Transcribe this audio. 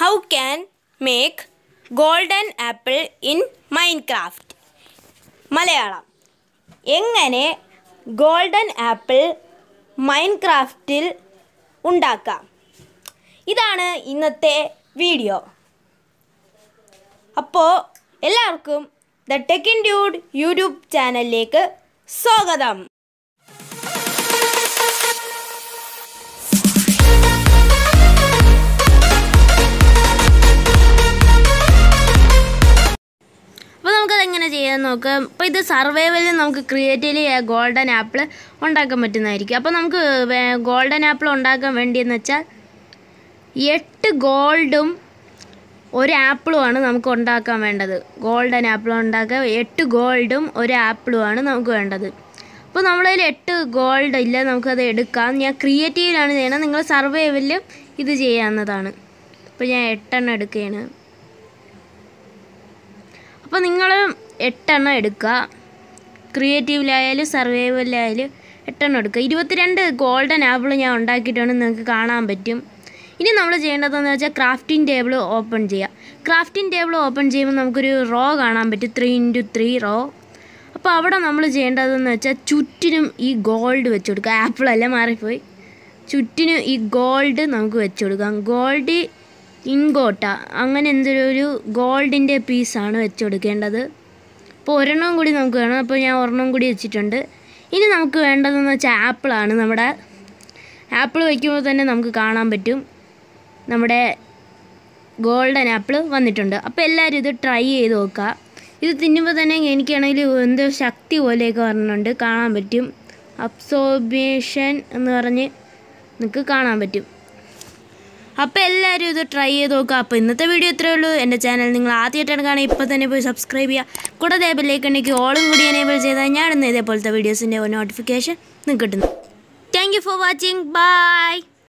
How can make golden apple in Minecraft? Malayalam എങ്ങനെ golden apple മൈൻക്രാഫ്റ്റിൽ ഉണ്ടാക്കാം ഇതാണ് ഇന്നത്തെ വീഡിയോ അപ്പോൾ എല്ലാവർക്കും ദ ടെക്കിൻ ഡ്യൂഡ് യൂട്യൂബ് ചാനലിലേക്ക് സ്വാഗതം അപ്പോൾ നമുക്കത് എങ്ങനെ ചെയ്യാൻ നോക്കാം അപ്പോൾ ഇത് സർവൈവലിൽ നമുക്ക് ക്രിയേറ്റീവ്ലി ഗോൾഡൻ ആപ്പിൾ ഉണ്ടാക്കാൻ പറ്റുന്നതായിരിക്കും അപ്പോൾ നമുക്ക് ഗോൾഡൻ ആപ്പിൾ ഉണ്ടാക്കാൻ വേണ്ടിയെന്ന് വെച്ചാൽ എട്ട് ഗോൾഡും ഒരു ആപ്പിളുമാണ് നമുക്ക് ഉണ്ടാക്കാൻ വേണ്ടത് ഗോൾഡൻ ആപ്പിൾ ഉണ്ടാക്കാൻ എട്ട് ഗോൾഡും ഒരു ആപ്പിളുമാണ് നമുക്ക് വേണ്ടത് അപ്പോൾ നമ്മളതിൽ എട്ട് ഗോൾഡ് ഇല്ല നമുക്കത് എടുക്കാം ഞാൻ ക്രിയേറ്റീവിലാണ് ചെയ്യണത് നിങ്ങൾ സർവൈവലിൽ ഇത് ചെയ്യാവുന്നതാണ് അപ്പോൾ ഞാൻ എട്ടെണ്ണം എടുക്കുകയാണ് അപ്പോൾ നിങ്ങൾ എട്ടെണ്ണം എടുക്കുക ക്രിയേറ്റീവിലായാലും സർവൈവലിലായാലും എട്ടെണ്ണം എടുക്കുക ഇരുപത്തിരണ്ട് ഗോൾഡൻ ആപ്പിൾ ഞാൻ ഉണ്ടാക്കിയിട്ടാണ് നിങ്ങൾക്ക് കാണാൻ പറ്റും ഇനി നമ്മൾ ചെയ്യേണ്ടതെന്ന് വെച്ചാൽ ക്രാഫ്റ്റിംഗ് ടേബിൾ ഓപ്പൺ ചെയ്യുക ക്രാഫ്റ്റിംഗ് ടേബിൾ ഓപ്പൺ ചെയ്യുമ്പോൾ നമുക്കൊരു റോ കാണാൻ പറ്റും ത്രീ ഇൻറ്റു ത്രീ റോ അപ്പോൾ അവിടെ നമ്മൾ ചെയ്യേണ്ടതെന്ന് വെച്ചാൽ ചുറ്റിനും ഈ ഗോൾഡ് വെച്ച് കൊടുക്കുക ആപ്പിളല്ല മാറിപ്പോയി ചുറ്റിനും ഈ ഗോൾഡ് നമുക്ക് വെച്ച് കൊടുക്കാം ഗോൾഡ് ഇൻഗോട്ട അങ്ങനെ എന്തൊരു ഒരു ഗോൾഡിൻ്റെ പീസാണ് വെച്ച് കൊടുക്കേണ്ടത് അപ്പോൾ ഒരെണ്ണം കൂടി നമുക്ക് വേണം അപ്പോൾ ഞാൻ ഒരെണ്ണം കൂടി വെച്ചിട്ടുണ്ട് ഇനി നമുക്ക് വേണ്ടതെന്ന് വെച്ചാൽ ആപ്പിളാണ് നമ്മുടെ ആപ്പിൾ വയ്ക്കുമ്പോൾ തന്നെ നമുക്ക് കാണാൻ പറ്റും നമ്മുടെ ഗോൾഡൻ ആപ്പിൾ വന്നിട്ടുണ്ട് അപ്പോൾ എല്ലാവരും ഇത് ട്രൈ ചെയ്ത് നോക്കുക ഇത് തിന്നുമ്പോൾ തന്നെ എനിക്കാണെങ്കിൽ എന്തോ ശക്തി പോലെയൊക്കെ പറഞ്ഞുണ്ട് കാണാൻ പറ്റും അബ്സോർബേഷൻ എന്ന് പറഞ്ഞ് നിങ്ങൾക്ക് കാണാൻ പറ്റും അപ്പോൾ എല്ലാവരും ഇത് ട്രൈ ചെയ്ത് നോക്കുക അപ്പോൾ ഇന്നത്തെ വീഡിയോ ഇത്രയേ ഉള്ളൂ എൻ്റെ ചാനൽ നിങ്ങൾ ആദ്യമായിട്ടാണ് കാണുക ഇപ്പോൾ തന്നെ പോയി സബ്സ്ക്രൈബ് ചെയ്യുക കൂടാതെ ബെല്ലേക്ക് ഉണ്ടെങ്കിൽ ഓളും കൂടി എനേബിൾ ചെയ്താൽ ഞാൻ ഇന്ന് ഇതേപോലത്തെ വീഡിയോസിൻ്റെ നോട്ടിഫിക്കേഷൻ നിങ്ങൾക്ക് കിട്ടുന്നു thank you for watching by